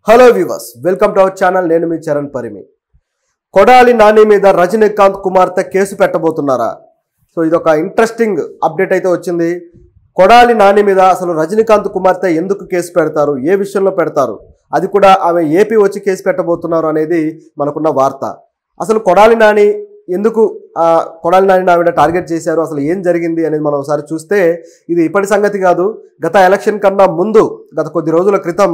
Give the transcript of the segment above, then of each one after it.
hello viewers welcome to our channel నేను మీ చరణ్ పరిమి కొడాలి నాని మీద రజనీకాంత్ కుమార్తె కేసు పెట్టబోతున్నారా సో ఇది ఒక ఇంట్రెస్టింగ్ అప్డేట్ అయితే వచ్చింది కొడాలి నాని మీద అసలు రజనీకాంత్ కుమార్తె ఎందుకు కేసు పెడతారు ఏ విషయంలో పెడతారు అది కూడా ఆమె ఏపీ వచ్చి కేసు పెట్టబోతున్నారు అనేది మనకున్న వార్త అసలు కొడాలి నాని ఎందుకు ఆ, కొడాలి నాని ఆవిడ టార్గెట్ చేశారు అసలు ఏం జరిగింది అనేది మనం ఒకసారి చూస్తే ఇది ఇప్పటి సంగతి కాదు గత ఎలక్షన్ కన్నా ముందు గత కొద్ది రోజుల క్రితం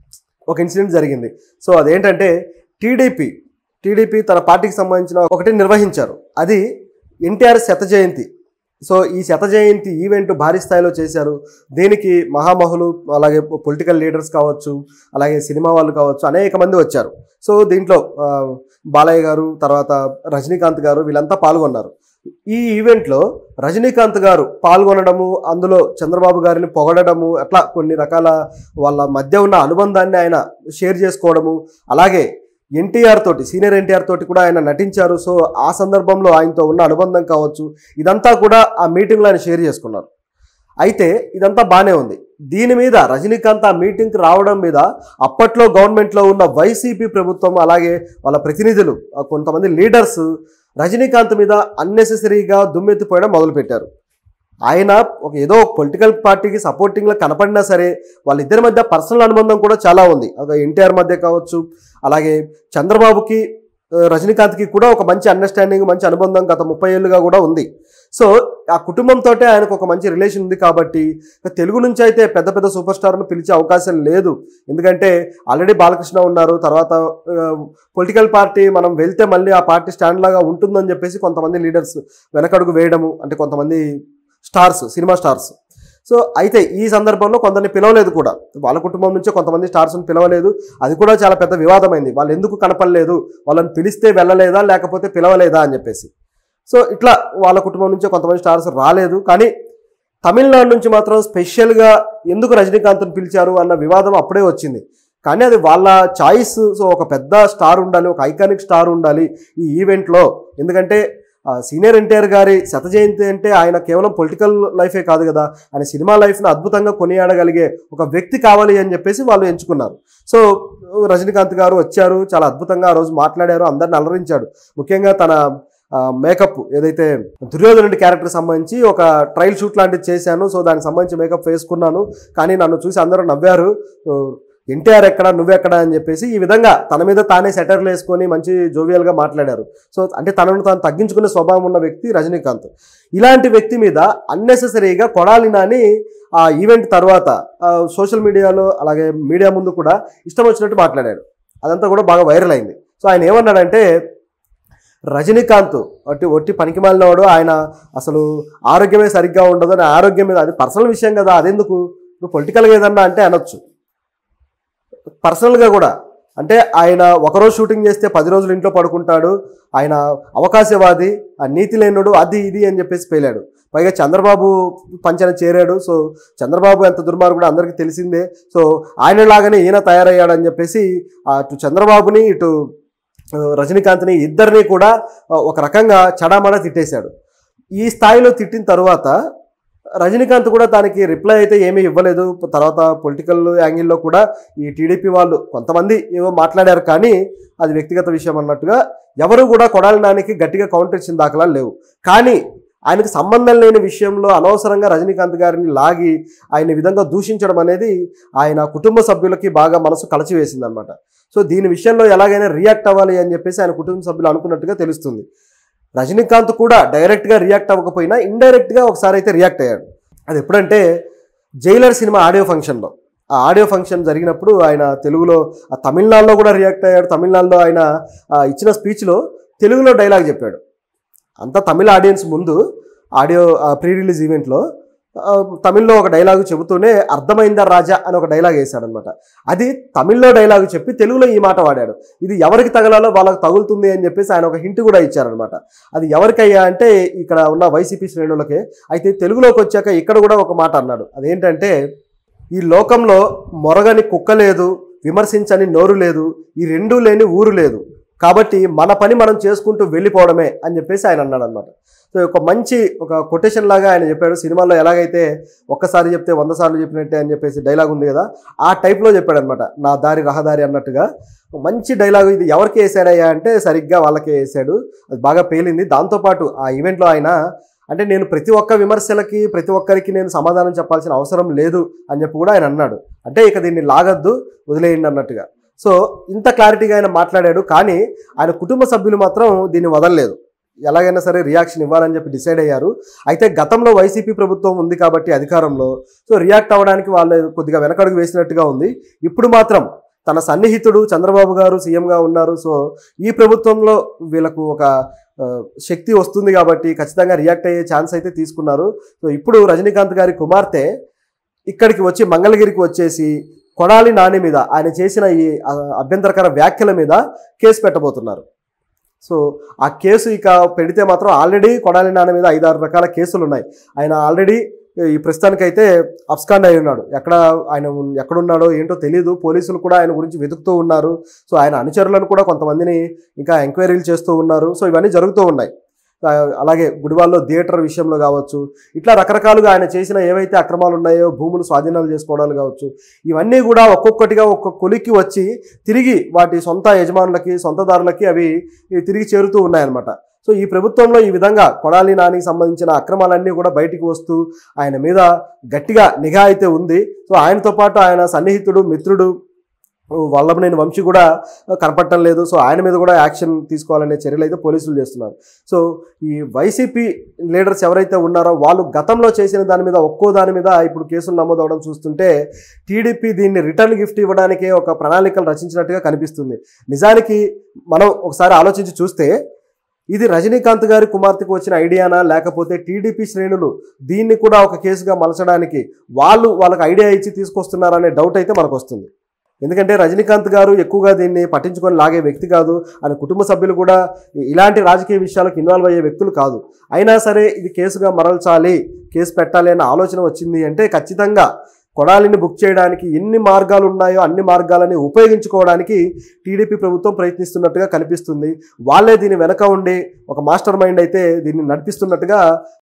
ఒక ఇన్సిడెంట్ జరిగింది సో అదేంటంటే టీడీపీ టీడీపీ తన పార్టీకి సంబంధించిన ఒకటి నిర్వహించారు అది ఎన్టీఆర్ శత జయంతి సో ఈ శత జయంతి ఈవెంట్ భారీ స్థాయిలో చేశారు దీనికి మహామహులు అలాగే పొలిటికల్ లీడర్స్ కావచ్చు అలాగే సినిమా వాళ్ళు కావచ్చు అనేక మంది వచ్చారు సో దీంట్లో ఆ, బాలయ్య గారు తర్వాత రజనీకాంత్ గారు వీళ్ళంతా పాల్గొన్నారు ఈ ఈవెంట్లో రజనీకాంత్ గారు పాల్గొనడము అందులో చంద్రబాబు గారిని పొగడము అట్లా కొన్ని రకాల వాళ్ళ మధ్య ఉన్న అనుబంధాన్ని ఆయన షేర్ చేసుకోవడము అలాగే ఎన్టీఆర్ తోటి సీనియర్ ఎన్టీఆర్ తోటి కూడా ఆయన నటించారు సో ఆ సందర్భంలో ఆయనతో ఉన్న అనుబంధం కావచ్చు ఇదంతా కూడా ఆ మీటింగ్లో ఆయన షేర్ చేసుకున్నారు అయితే ఇదంతా బాగానే ఉంది దీని మీద రజనీకాంత్ ఆ మీటింగ్కి రావడం మీద అప్పట్లో గవర్నమెంట్లో ఉన్న వైసీపీ ప్రభుత్వం అలాగే వాళ్ళ ప్రతినిధులు ఆ కొంతమంది లీడర్స్ రజనీకాంత్ మీద అన్నెసెసరీగా దుమ్మెత్తిపోయడం మొదలుపెట్టారు ఆయన ఒక ఏదో పొలిటికల్ పార్టీకి సపోర్టింగ్లో కనపడినా సరే వాళ్ళిద్దరి మధ్య పర్సనల్ అనుబంధం కూడా చాలా ఉంది ఒక ఎన్టీఆర్ మధ్య కావచ్చు అలాగే చంద్రబాబుకి ఆ, రజనీకాంత్కి కూడా ఒక మంచి అండర్స్టాండింగ్ మంచి అనుబంధం గత ముప్పై ఏళ్ళుగా కూడా ఉంది సో ఆ కుటుంబంతో ఆయనకు ఒక మంచి రిలేషన్ ఉంది కాబట్టి ఇక తెలుగు నుంచి అయితే పెద్ద పెద్ద సూపర్ స్టార్ను పిలిచే అవకాశం లేదు ఎందుకంటే ఆల్రెడీ బాలకృష్ణ ఉన్నారు తర్వాత పొలిటికల్ పార్టీ మనం వెళ్తే మళ్ళీ ఆ పార్టీ స్టాండ్ లాగా ఉంటుందని చెప్పేసి కొంతమంది లీడర్స్ వెనకడుగు వేయడము అంటే కొంతమంది స్టార్స్ సినిమా స్టార్స్ సో అయితే ఈ సందర్భంలో కొందరిని పిలవలేదు కూడా వాళ్ళ కుటుంబం నుంచే కొంతమంది స్టార్స్ని పిలవలేదు అది కూడా చాలా పెద్ద వివాదమైంది వాళ్ళు ఎందుకు కనపడలేదు వాళ్ళని పిలిస్తే వెళ్ళలేదా లేకపోతే పిలవలేదా అని చెప్పేసి సో ఇట్లా వాళ్ళ కుటుంబం నుంచే కొంతమంది స్టార్స్ రాలేదు కానీ తమిళనాడు నుంచి మాత్రం స్పెషల్గా ఎందుకు రజనీకాంత్ని పిలిచారు అన్న వివాదం అప్పుడే వచ్చింది కానీ అది వాళ్ళ చాయిస్ సో ఒక పెద్ద స్టార్ ఉండాలి ఒక ఐకానిక్ స్టార్ ఉండాలి ఈ ఈవెంట్లో ఎందుకంటే ఆ, సీనియర్ ఎన్టీఆర్ గారి శత జయంతి అంటే ఆయన కేవలం పొలిటికల్ లైఫే కాదు కదా ఆయన సినిమా లైఫ్ను అద్భుతంగా కొనియాడగలిగే ఒక వ్యక్తి కావాలి అని చెప్పేసి వాళ్ళు ఎంచుకున్నారు సో రజనీకాంత్ గారు వచ్చారు చాలా అద్భుతంగా ఆ రోజు మాట్లాడారు అందరిని అలరించాడు ముఖ్యంగా తన మేకప్ ఏదైతే దుర్యోధనుడి క్యారెక్టర్ సంబంధించి ఒక ట్రయల్ షూట్ లాంటిది చేశాను సో దానికి సంబంధించి మేకప్ వేసుకున్నాను కానీ నన్ను చూసి అందరూ నవ్వారు సో ఎన్టీఆర్ ఎక్కడ నువ్వెక్కడ అని చెప్పేసి ఈ విధంగా తన మీద తానే సెటర్లు వేసుకొని మంచి జోవియల్గా మాట్లాడారు సో అంటే తనను తాను తగ్గించుకునే స్వభావం ఉన్న వ్యక్తి రజనీకాంత్ ఇలాంటి వ్యక్తి మీద అన్నెసెసరీగా కొడాలి నాని ఆ ఈవెంట్ తర్వాత సోషల్ మీడియాలో అలాగే మీడియా ముందు కూడా ఇష్టం వచ్చినట్టు మాట్లాడాడు అదంతా కూడా బాగా వైరల్ అయింది సో ఆయన ఏమన్నాడంటే రజనీకాంత్ ఒట్టి ఒట్టి పనికిమాలినవాడు ఆయన అసలు ఆరోగ్యమే సరిగ్గా ఉండదు అని ఆరోగ్యం మీద అది పర్సనల్ విషయం కదా అదెందుకు నువ్వు పొలిటికల్గా ఏదన్నా అంటే అనొచ్చు పర్సనల్గా కూడా అంటే ఆయన ఒకరోజు షూటింగ్ చేస్తే పది రోజులు ఇంట్లో పడుకుంటాడు ఆయన అవకాశవాది ఆ నీతి లేనుడు అది ఇది అని చెప్పేసి పేలాడు పైగా చంద్రబాబు పంచన చేరాడు సో చంద్రబాబు ఎంత దుర్మార్గుడు అందరికీ తెలిసిందే సో ఆయనలాగానే ఈయన తయారయ్యాడని చెప్పేసి అటు చంద్రబాబుని ఇటు ఆ, రజనీకాంత్ని ఇద్దరిని కూడా ఆ, ఒక రకంగా చడామడా తిట్టేశాడు ఈ స్థాయిలో తిట్టిన తర్వాత రజనీకాంత్ కూడా దానికి రిప్లై అయితే ఏమీ ఇవ్వలేదు తర్వాత పొలిటికల్ యాంగిల్లో కూడా ఈ టీడీపీ వాళ్ళు కొంతమంది ఏవో మాట్లాడారు కానీ అది వ్యక్తిగత విషయం అన్నట్టుగా ఎవరు కూడా కొడాలి నానికి గట్టిగా కౌంటర్ ఇచ్చిన దాఖలాలు లేవు కానీ ఆయనకు సంబంధం లేని విషయంలో అనవసరంగా రజనీకాంత్ గారిని లాగి ఆయన ఈ విధంగా దూషించడం అనేది ఆయన కుటుంబ సభ్యులకి బాగా మనసు కలచివేసింది అనమాట సో దీని విషయంలో ఎలాగైనా రియాక్ట్ అవ్వాలి అని చెప్పేసి ఆయన కుటుంబ సభ్యులు అనుకున్నట్టుగా తెలుస్తుంది రజనీకాంత్ కూడా డైరెక్ట్గా రియాక్ట్ అవ్వకపోయినా ఇండైరెక్ట్గా ఒకసారి అయితే రియాక్ట్ అయ్యాడు అది ఎప్పుడంటే జైలర్ సినిమా ఆడియో ఫంక్షన్లో ఆ ఆడియో ఫంక్షన్ జరిగినప్పుడు ఆయన తెలుగులో ఆ తమిళనాడులో కూడా రియాక్ట్ అయ్యాడు తమిళనాడులో ఆయన ఆ, ఇచ్చిన స్పీచ్లో తెలుగులో డైలాగ్ చెప్పాడు అంతా తమిళ ఆడియన్స్ ముందు ఆడియో ప్రీ రిలీజ్ ఈవెంట్లో ఆ, తమిళ్లో ఒక డైలాగు చెబుతూనే అర్థమైందా రాజా అని ఒక డైలాగ్ వేశాడనమాట అది తమిళ్లో డైలాగు చెప్పి తెలుగులో ఈ మాట వాడాడు ఇది ఎవరికి తగలాలో వాళ్ళకి తగులుతుంది అని చెప్పేసి ఆయన ఒక హింట్ కూడా ఇచ్చారనమాట అది ఎవరికయ్యా అంటే ఇక్కడ ఉన్న వైసీపీ శ్రేణులకే అయితే తెలుగులోకి వచ్చాక ఇక్కడ కూడా ఒక మాట అన్నాడు అదేంటంటే ఈ లోకంలో మొరగని కుక్క లేదు విమర్శించని నోరు లేదు ఈ రెండూ లేని ఊరు లేదు కాబట్టి మన పని మనం చేసుకుంటూ వెళ్ళిపోవడమే అని చెప్పేసి ఆయన అన్నాడు అనమాట సో ఒక మంచి ఒక కొటేషన్ లాగా ఆయన చెప్పాడు సినిమాలో ఎలాగైతే ఒక్కసారి చెప్తే వంద సార్లు చెప్పినట్టే అని చెప్పేసి డైలాగ్ ఉంది కదా ఆ టైప్లో చెప్పాడు అనమాట నా దారి రహదారి అన్నట్టుగా మంచి డైలాగ్ ఇది ఎవరికి వేసాడయ్యా అంటే సరిగ్గా వాళ్ళకే వేసాడు అది బాగా పేలింది దాంతోపాటు ఆ ఈవెంట్లో ఆయన అంటే నేను ప్రతి ఒక్క విమర్శలకి ప్రతి ఒక్కరికి నేను సమాధానం చెప్పాల్సిన అవసరం లేదు అని చెప్పి కూడా ఆయన అన్నాడు అంటే ఇక దీన్ని లాగద్దు వదిలేయండి అన్నట్టుగా సో ఇంత క్లారిటీగా ఆయన మాట్లాడాడు కానీ ఆయన కుటుంబ సభ్యులు మాత్రం దీన్ని వదలలేదు ఎలాగైనా సరే రియాక్షన్ ఇవ్వాలని చెప్పి డిసైడ్ అయ్యారు అయితే గతంలో వైసీపీ ప్రభుత్వం ఉంది కాబట్టి అధికారంలో సో రియాక్ట్ అవ్వడానికి వాళ్ళు కొద్దిగా వెనకడుగు వేసినట్టుగా ఉంది ఇప్పుడు మాత్రం తన సన్నిహితుడు చంద్రబాబు గారు సీఎంగా ఉన్నారు సో ఈ ప్రభుత్వంలో వీళ్ళకు ఒక ఆ, శక్తి వస్తుంది కాబట్టి ఖచ్చితంగా రియాక్ట్ అయ్యే ఛాన్స్ అయితే తీసుకున్నారు సో ఇప్పుడు రజనీకాంత్ గారి కుమార్తె ఇక్కడికి వచ్చి మంగళగిరికి వచ్చేసి కొడాలి నాని మీద ఆయన చేసిన ఈ ఆ, అభ్యంతరకర వ్యాఖ్యల మీద కేసు పెట్టబోతున్నారు సో ఆ కేసు ఇక పెడితే మాత్రం ఆల్రెడీ కొడాలి నాని మీద ఐదారు రకాల కేసులు ఉన్నాయి ఆయన ఆల్రెడీ ఈ ప్రస్తుతానికైతే అబ్స్కాండ్ అయి ఉన్నాడు ఎక్కడ ఆయన ఉన్- ఎక్కడున్నాడో ఏంటో తెలియదు పోలీసులు కూడా ఆయన గురించి వెతుకుతూ ఉన్నారు సో ఆయన అనుచరులను కూడా కొంతమందిని ఇంకా ఎంక్వైరీలు చేస్తూ ఉన్నారు సో ఇవన్నీ జరుగుతూ ఉన్నాయి ఆ, అలాగే గుడివాల్లో థియేటర్ విషయంలో కావచ్చు ఇట్లా రకరకాలుగా ఆయన చేసిన ఏవైతే అక్రమాలు ఉన్నాయో భూములు స్వాధీనాలు చేసుకోవడాలు కావచ్చు ఇవన్నీ కూడా ఒక్కొక్కటిగా ఒక్కొక్క కొలిక్కి వచ్చి తిరిగి వాటి సొంత యజమానులకి సొంతదారులకి అవి తిరిగి చేరుతూ ఉన్నాయన్నమాట సో ఈ ప్రభుత్వంలో ఈ విధంగా కొడాలి నానికి సంబంధించిన అక్రమాలన్నీ కూడా బయటికి వస్తూ ఆయన మీద గట్టిగా నిఘా అయితే ఉంది సో ఆయనతో పాటు ఆయన సన్నిహితుడు మిత్రుడు వల్లభనేని వంశీ కూడా కనపడటం లేదు సో ఆయన మీద కూడా యాక్షన్ తీసుకోవాలనే చర్యలు అయితే పోలీసులు చేస్తున్నారు సో ఈ వైసీపీ లీడర్స్ ఎవరైతే ఉన్నారో వాళ్ళు గతంలో చేసిన దాని మీద ఒక్కో దాని మీద ఇప్పుడు కేసులు నమోదవడం చూస్తుంటే టీడీపీ దీన్ని రిటర్న్ గిఫ్ట్ ఇవ్వడానికే ఒక ప్రణాళికలు రచించినట్టుగా కనిపిస్తుంది నిజానికి మనం ఒకసారి ఆలోచించి చూస్తే ఇది రజనీకాంత్ గారి కుమార్తెకు వచ్చిన ఐడియానా లేకపోతే టీడీపీ శ్రేణులు దీన్ని కూడా ఒక కేసుగా మలచడానికి వాళ్ళు వాళ్ళకి ఐడియా ఇచ్చి తీసుకొస్తున్నారనే డౌట్ అయితే మనకు వస్తుంది ఎందుకంటే రజనీకాంత్ గారు ఎక్కువగా దీన్ని పట్టించుకొని లాగే వ్యక్తి కాదు ఆయన కుటుంబ సభ్యులు కూడా ఇలాంటి రాజకీయ విషయాలకు ఇన్వాల్వ్ అయ్యే వ్యక్తులు కాదు అయినా సరే ఇది కేసుగా మరల్చాలి కేసు పెట్టాలి అన్న ఆలోచన వచ్చింది అంటే ఖచ్చితంగా కొడాలిని బుక్ చేయడానికి ఎన్ని మార్గాలు ఉన్నాయో అన్ని మార్గాలని ఉపయోగించుకోవడానికి టీడీపీ ప్రభుత్వం ప్రయత్నిస్తున్నట్టుగా కనిపిస్తుంది వాళ్ళే దీని వెనక ఉండి ఒక మాస్టర్ మైండ్ అయితే దీన్ని నడిపిస్తున్నట్టుగా